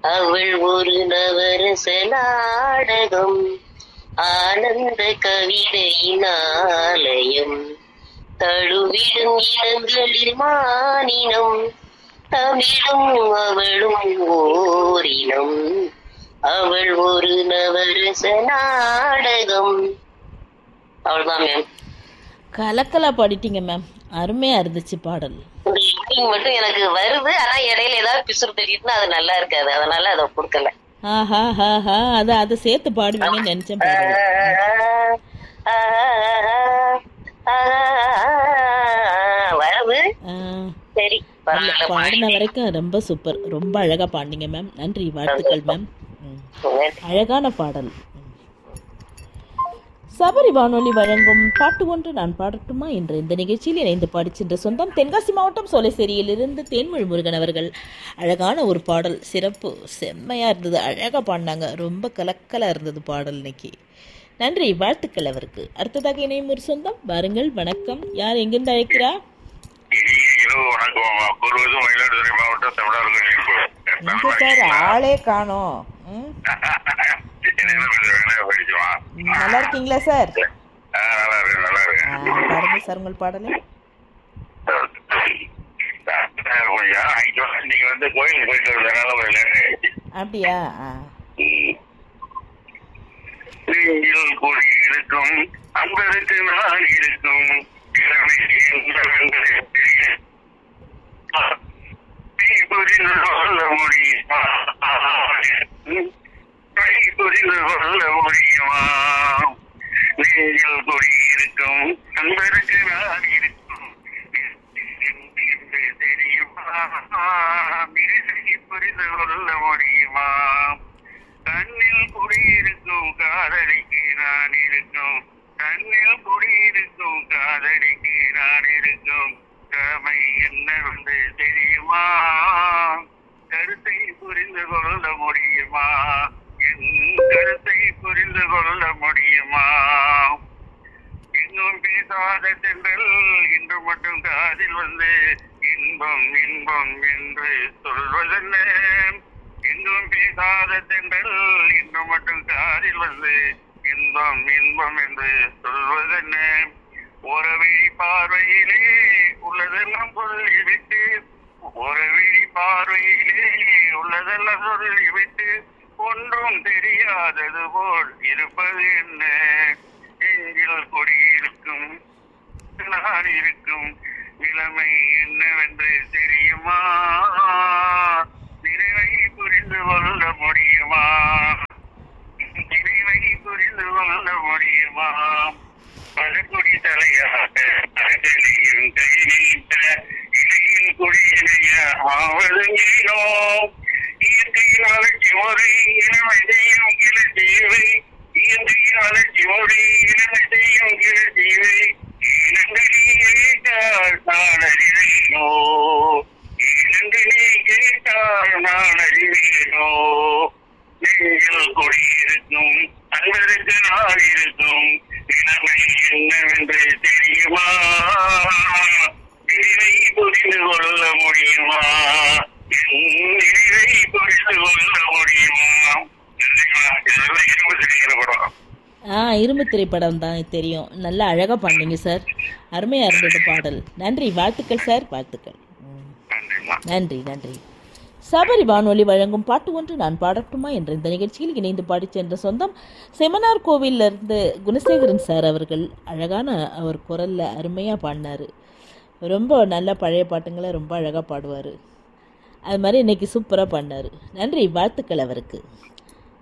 அவள் ஒரு நவரச நாடகம் ஆனந்த கவிதையின் ஆலயம் தழுவிடும் இனங்களில் மானினம் தமிழும் அவளும் ஓரினம் அவள் ஒரு நவரச நாடகம் அவ்வளவுதான் மேம் கலக்கலா பாடிட்டீங்க மேம் அருமையா இருந்துச்சு பாடல் இந்த evening மட்டும் எனக்கு வருது ஆனா இடையில ஏதாவது பிசுறு தெரியுதுன்னா அது நல்லா இருக்காது அதனால அதை கொடுக்கல ஆஹா ஹா ஹா அதை அதை சேர்த்து பாடுவீங்கன்னு நினைச்சேன் பாடல் வருது ஆ, சரி இல்ல, பரவாயில்ல பாடின வரைக்கும் ரொம்ப சூப்பர் ரொம்ப அழகா பாடினீங்க மேம் நன்றி வாழ்த்துக்கள் மேம் ம். அழகான பாடல் ம். சபரி வானொலி வழங்கும் பாட்டு ஒன்று நான் பாடட்டுமா என்ற இந்த நிகழ்ச்சியில் இணைந்து பாடிச் சென்ற சொந்தம் தென்காசி மாவட்டம் சோலைசேரியிலிருந்து தேன்மொழி முருகன் அவர்கள் அழகான ஒரு பாடல் சிறப்பு செம்மையா இருந்தது அழகா பாடினாங்க ரொம்ப கலக்கலா இருந்தது பாடல் இன்னைக்கு நன்றி வாழ்த்துக்கள் அவருக்கு அடுத்ததாக இணையும் ஒரு சொந்தம் வாருங்கள் வணக்கம் யார் எங்கிருந்து அழைக்கிறா இனிய இரவு வணக்கம் அப்பொழுதும் மயிலாடுதுறை மாவட்டம் தமிழர்கள் எங்க சார் ஆளே காணோம் ம்? படிச்சுவான் நல்லா இருக்கீங்களா சார் நல்லா இருக்கு நல்லா இருக்கு ஆ, பாடுங்க சார் உங்கள் பாடலை கொஞ்சம் ஐயோ, இன்னைக்கு வந்து கோயிலுக்கு போயிட்டு வந்ததுனால கொஞ்சம் லேட் ஆயிடுச்சு அப்படியா ஆ நெஞ்சில் கொடி இருக்கும் அன்பருக்கு நான் இருக்கும் இளமை என்பவென்று தெரியும். நீ புரிந்து கொள்ள முடியுமா நீ புரிந்து கொள்ள முடியுமா நெஞ்சில் கொடி இருக்கும் அன்பருக்கு நான் இருக்கும் என்று தெரியுமா நீ புரிந்து கொள்ள முடியுமா கண்ணில் குடியிருக்கும் காதலிக்கு நான் இருக்கும் கண்ணில் குடியிருக்கும் காதலிக்கு நான் இருக்கும் கடமை என்னவென்று தெரியுமா கருத்தை புரிந்து கொள்ள முடியுமா என் கருத்தை புரிந்து கொள்ள முடியுமா இன்னும் பேசாத தென்றல் இன்று மட்டும் காதில் வந்து இன்பம் இன்பம் என்று சொல்வதென்ன இன்னும் பேசாத தென்றல் இன்று மட்டும் காதில் வந்து இன்பம் இன்பம் என்று சொல்வதென்ன உறவிழி பார்வையிலே உள்ளதெல்லாம் சொல்லிவிட்டு உறவிழி பார்வையிலே உள்ளதெல்லாம் சொல்லிவிட்டு ஒன்றும் தெரியாதது போல் இருப்பது என்ன நெஞ்சில் கொடியிருக்கும் நான் இருக்கும் நிலைமை என்னவென்று தெரியுமா நினைவை புரிந்து கொள்ள முடியுமா நினைவை புரிந்து கொள்ள முடியுமா பழக்குடி தலையாக அகலியும் கை நீட்ட இலையின் கொடியினைய ஆவதுங்கேனோ இயற்கையின் வளர்ச்சி முறை இளமை செய்யும் கிளர்ச்சியவை இயற்கையின் வளர்ச்சி முறை இளமை செய்யும் கிளர்ச்சியவை இளங்கனி கேட்டால் நான் அறிவேனோ இளங்கனி கேட்டால் நான் அறிவேனோ நெஞ்சில் கொடியிருக்கும் அன்பருக்கு நான் இருக்கும் இளமை என்னவென்று தெரியுமா நினைவை புரிந்து கொள்ள முடியுமா என் நினைவை புரிந்து கொள்ள முடியுமா இதெல்லாம் இரும்பு தெரிகிற படம் ஆ இரும்பு திரைப்படம் தான் தெரியும் நல்லா அழகாக பாடினீங்க சார் அருமையாக இருந்தது பாடல் நன்றி வாழ்த்துக்கள் சார் வாழ்த்துக்கள் ம். நன்றிம்மா நன்றி நன்றி சபரி வானொலி வழங்கும் பாட்டு ஒன்று நான் பாடட்டுமா என்ற இந்த நிகழ்ச்சியில் இணைந்து பாடிச் சென்ற சொந்தம் செமனார் கோவில்ல இருந்து குணசேகரன் சார் அவர்கள் அழகான அவர் குரல்ல அருமையாக பாடினார் ரொம்ப நல்ல பழைய பாட்டுங்களை ரொம்ப அழகாக பாடுவார் அது மாதிரி இன்னைக்கு சூப்பராக பாடினார் நன்றி வாழ்த்துக்கள் அவருக்கு